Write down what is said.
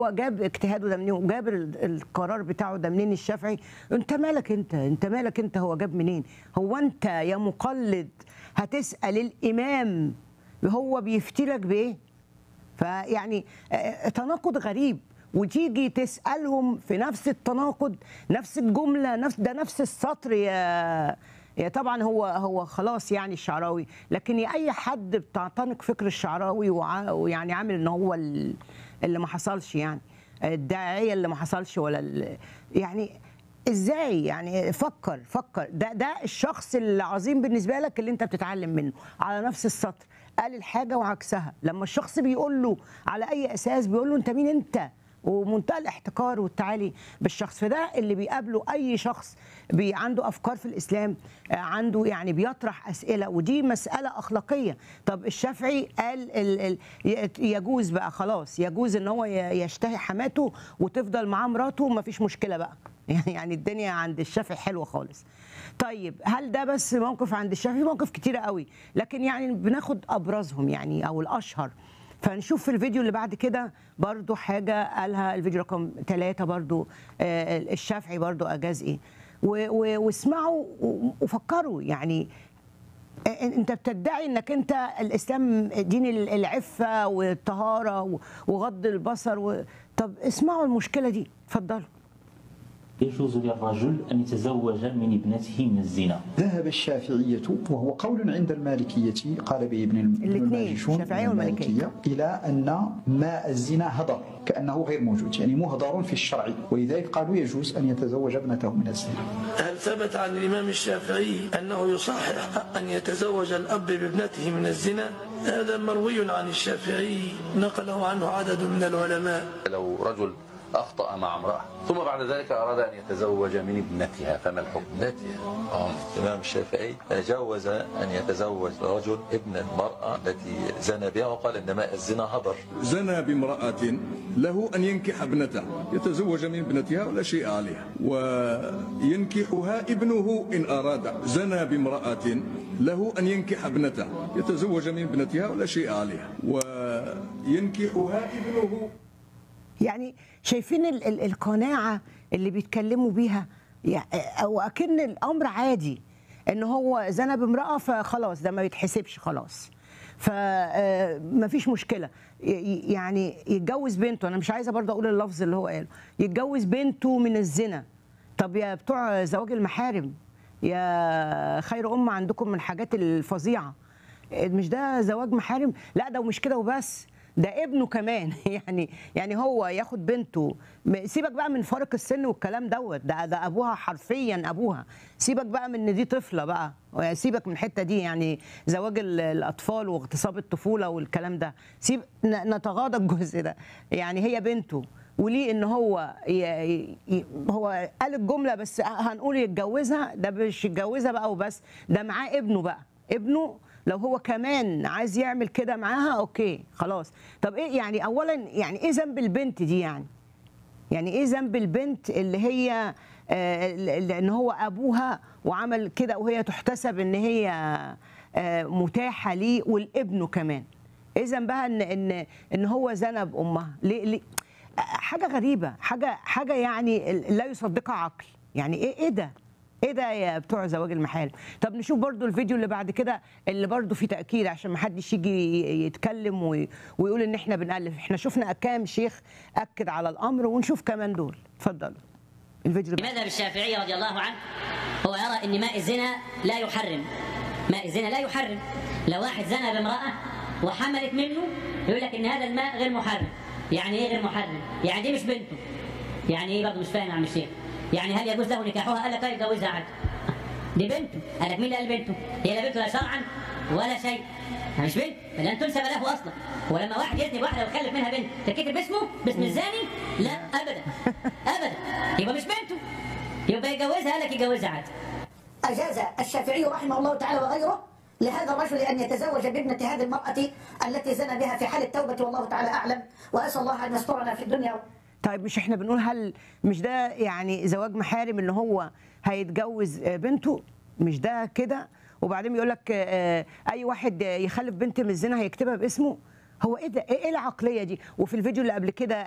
هو جاب اجتهاده ده منين وجاب ال- القرار بتاعه ده منين الشافعي انت مالك انت انت مالك انت هو جاب منين هو انت يا مقلد هتسأل الإمام هو بيفتي لك بإيه فيعني آه، تناقض غريب وتيجي تسألهم في نفس التناقض نفس الجملة نفس ده نفس السطر يا يا طبعا هو هو خلاص يعني الشعراوي لكن يا اي حد بتعتنق فكر الشعراوي وع- ويعني عامل ان هو ال- اللي ما حصلش يعني الداعيه اللي ما حصلش ولا ال- يعني ازاي يعني فكر فكر ده ده الشخص العظيم بالنسبه لك اللي انت بتتعلم منه على نفس السطر قال الحاجه وعكسها لما الشخص بيقول له على اي اساس بيقول له انت مين انت ومنتهى الاحتكار والتعالي بالشخص فده اللي بيقابله اي شخص بي عنده افكار في الاسلام آه، عنده يعني بيطرح اسئله ودي مساله اخلاقيه طب الشافعي قال ال ال يجوز بقى خلاص يجوز ان هو ي- يشتهي حماته وتفضل معاه مراته ما فيش مشكله بقى يعني الدنيا عند الشافعي حلوه خالص طيب هل ده بس موقف عند الشافعي موقف كتير قوي لكن يعني بناخد ابرزهم يعني او الاشهر فنشوف في الفيديو اللي بعد كده برضو حاجة قالها الفيديو رقم ثلاثة برضو آه، الشافعي برضو أجاز إيه و- و- واسمعوا و- وفكروا يعني آه، انت بتدعي انك انت الاسلام دين العفه والطهاره و- وغض البصر و... طب اسمعوا المشكله دي اتفضلوا يجوز للرجل أن يتزوج من ابنته من الزنا ذهب الشافعية وهو قول عند المالكية قال به ابن ابن الاثنين، الماجشون الشافعية والمالكية. المالكية إلى أن ماء الزنا هدر كأنه غير موجود يعني مهدر في الشرع ولذلك قالوا يجوز أن يتزوج ابنته من الزنا هل ثبت عن الإمام الشافعي أنه يصحح أن يتزوج الأب بابنته من الزنا هذا مروي عن الشافعي نقله عنه عدد من العلماء لو رجل أخطأ مع امرأة ثم بعد ذلك أراد أن يتزوج من ابنتها فما الحكم؟ ابنتها آه. الإمام الشافعي جوز أن يتزوج رجل ابن المرأة التي زنى بها وقال إن ماء الزنا هدر زنى بامرأة له أن ينكح ابنته يتزوج من ابنتها ولا شيء عليها وينكحها ابنه إن أراد زنى بامرأة له أن ينكح ابنته يتزوج من ابنتها ولا شيء عليها وينكحها ابنه يعني شايفين ال ال القناعه اللي بيتكلموا بيها يعني او اكن الامر عادي ان هو زنى بامراه فخلاص ده ما يتحسبش خلاص فما فيش مشكله ي- ي- يعني يتجوز بنته انا مش عايزه برضه اقول اللفظ اللي هو قاله يتجوز بنته من الزنا طب يا بتوع زواج المحارم يا خير امه عندكم من الحاجات الفظيعه مش ده زواج محارم لا ده ومش كده وبس ده ابنه كمان يعني يعني هو ياخد بنته م- سيبك بقى من فارق السن والكلام دوت ده ده ابوها حرفيا ابوها سيبك بقى من ان دي طفله بقى سيبك من الحته دي يعني زواج ال- الاطفال واغتصاب الطفوله والكلام ده سيب ن- نتغاضى الجزء ده يعني هي بنته وليه ان هو ي... ي... هو قال الجمله بس هنقول يتجوزها ده مش يتجوزها بقى وبس ده معاه ابنه بقى ابنه لو هو كمان عايز يعمل كده معاها اوكي خلاص طب ايه يعني اولا يعني ايه ذنب البنت دي يعني يعني ايه ذنب البنت اللي هي آه، اللي- ان هو ابوها وعمل كده وهي تحتسب ان هي آه، متاحه ليه والابنه كمان ايه ذنبها ان ان ان هو زنى بامها ليه ليه آه، حاجه غريبه حاجه حاجه يعني لا يصدقها عقل يعني ايه ايه ده ايه ده يا بتوع زواج المحارم طب نشوف برضو الفيديو اللي بعد كده اللي برضو فيه تاكيد عشان ما حدش يجي يتكلم وي- ويقول ان احنا بنالف احنا شفنا كام شيخ اكد على الامر ونشوف كمان دول اتفضلوا الفيديو اللي بعد. المذهب الشافعي رضي الله عنه هو يرى ان ماء الزنا لا يحرم ماء الزنا لا يحرم لو واحد زنى بامراه وحملت منه يقول لك ان هذا الماء غير محرم يعني ايه غير محرم يعني دي مش بنته يعني ايه برضه مش فاهم يا عم الشيخ يعني هل يجوز له نكاحها قال لك طيب جوزها عادي دي بنته قال لك مين اللي قال بنته هي لا بنته لا شرعا ولا شيء يعني مش بنت لن تنسب له اصلا ولما واحد يزني بواحده ويخلف منها بنت تتكتب باسمه باسم الزاني لا ابدا ابدا يبقى مش بنته يبقى يجوزها قال لك يجوزها عادي أجاز الشافعي رحمه الله تعالى وغيره لهذا الرجل أن يتزوج بابنة هذه المرأة التي زنى بها في حال التوبة والله تعالى أعلم وأسأل الله أن يسترنا في الدنيا طيب مش احنا بنقول هل مش ده يعني زواج محارم ان هو هيتجوز آه، بنته مش ده كده وبعدين بيقول لك آه، اي واحد يخلف بنت من الزنا هيكتبها باسمه هو ايه ده ايه إيه العقليه دي وفي الفيديو اللي قبل كده